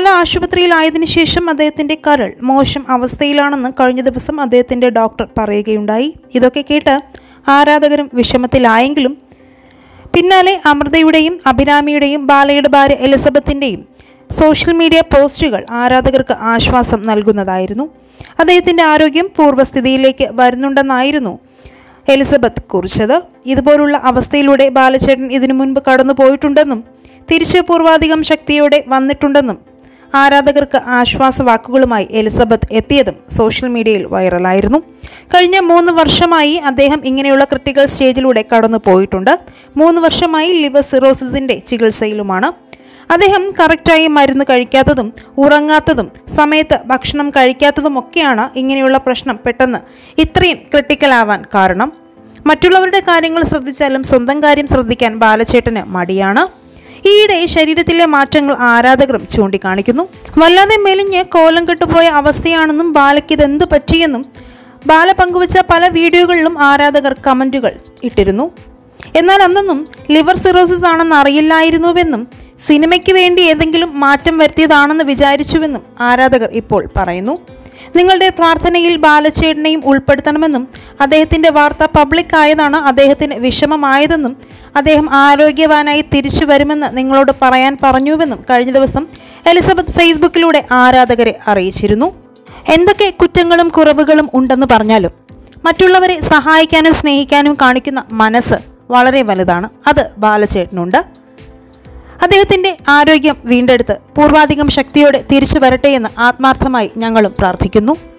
ബാല ആശുപത്രിയിലായതിനു ശേഷം അദ്ദേഹത്തിന്റെ കരൾ മോശം അവസ്ഥയിലാണെന്ന് കഴിഞ്ഞ ദിവസം അദ്ദേഹത്തിന്റെ ഡോക്ടർ പറയുകയുണ്ടായി ഇതൊക്കെ കേട്ട് ആരാധകരും വിഷമത്തിലായെങ്കിലും പിന്നാലെ അമൃതയുടെയും അഭിരാമിയുടെയും ബാലയുടെ ഭാര്യ എലിസബത്തിൻ്റെയും സോഷ്യൽ മീഡിയ പോസ്റ്റുകൾ ആരാധകർക്ക് ആശ്വാസം നൽകുന്നതായിരുന്നു അദ്ദേഹത്തിൻ്റെ ആരോഗ്യം പൂർവ്വസ്ഥിതിയിലേക്ക് വരുന്നുണ്ടെന്നായിരുന്നു എലിസബത്ത് കുറിച്ചത് ഇതുപോലുള്ള അവസ്ഥയിലൂടെ ബാലചേട്ടൻ ഇതിനു മുൻപ് കടന്നു പോയിട്ടുണ്ടെന്നും തിരിച്ച് പൂർവാധികം ശക്തിയോടെ വന്നിട്ടുണ്ടെന്നും ആരാധകർക്ക് ആശ്വാസവാക്കുകളുമായി എലിസബത്ത് എത്തിയതും സോഷ്യൽ മീഡിയയിൽ വൈറലായിരുന്നു കഴിഞ്ഞ മൂന്ന് വർഷമായി അദ്ദേഹം ഇങ്ങനെയുള്ള ക്രിട്ടിക്കൽ സ്റ്റേജിലൂടെ കടന്നു പോയിട്ടുണ്ട് മൂന്ന് വർഷമായി ലിവർ സിറോസിസിൻ്റെ ചികിത്സയിലുമാണ് അദ്ദേഹം കറക്റ്റായി മരുന്ന് കഴിക്കാത്തതും ഉറങ്ങാത്തതും സമയത്ത് ഭക്ഷണം കഴിക്കാത്തതുമൊക്കെയാണ് ഇങ്ങനെയുള്ള പ്രശ്നം പെട്ടെന്ന് ഇത്രയും ക്രിട്ടിക്കൽ ആവാൻ കാരണം മറ്റുള്ളവരുടെ കാര്യങ്ങൾ ശ്രദ്ധിച്ചാലും സ്വന്തം കാര്യം ശ്രദ്ധിക്കാൻ ബാലചേട്ടന് മടിയാണ് ഈയിടെ ശരീരത്തിലെ മാറ്റങ്ങൾ ആരാധകരും ചൂണ്ടിക്കാണിക്കുന്നു വല്ലാതെ മെലിഞ്ഞ് കോലം കെട്ടുപോയ അവസ്ഥയാണെന്നും ബാലയ്ക്ക് ഇതെന്ത് പറ്റിയെന്നും ബാല പങ്കുവച്ച പല വീഡിയോകളിലും ആരാധകർ കമൻറ്റുകൾ ഇട്ടിരുന്നു എന്നാൽ അന്നൊന്നും ലിവർ സിറോസിസ് ആണെന്ന് അറിയില്ലായിരുന്നുവെന്നും സിനിമയ്ക്ക് വേണ്ടി ഏതെങ്കിലും മാറ്റം വരുത്തിയതാണെന്ന് വിചാരിച്ചുവെന്നും ആരാധകർ ഇപ്പോൾ പറയുന്നു നിങ്ങളുടെ പ്രാർത്ഥനയിൽ ബാലച്ചേട്ടനെയും ഉൾപ്പെടുത്തണമെന്നും അദ്ദേഹത്തിൻ്റെ വാർത്ത പബ്ലിക് ആയതാണ് അദ്ദേഹത്തിന് വിഷമമായതെന്നും അദ്ദേഹം ആരോഗ്യവാനായി തിരിച്ചു വരുമെന്ന് നിങ്ങളോട് പറയാൻ പറഞ്ഞുവെന്നും കഴിഞ്ഞ ദിവസം എലിസബത്ത് ഫേസ്ബുക്കിലൂടെ ആരാധകരെ അറിയിച്ചിരുന്നു എന്തൊക്കെ കുറ്റങ്ങളും കുറവുകളും ഉണ്ടെന്ന് പറഞ്ഞാലും മറ്റുള്ളവരെ സഹായിക്കാനും സ്നേഹിക്കാനും കാണിക്കുന്ന മനസ്സ് വളരെ വലുതാണ് അത് ബാലചേട്ടനുണ്ട് അദ്ദേഹത്തിൻ്റെ ആരോഗ്യം വീണ്ടെടുത്ത് പൂർവാധികം ശക്തിയോടെ തിരിച്ചു വരട്ടെ എന്ന് ആത്മാർത്ഥമായി ഞങ്ങളും പ്രാർത്ഥിക്കുന്നു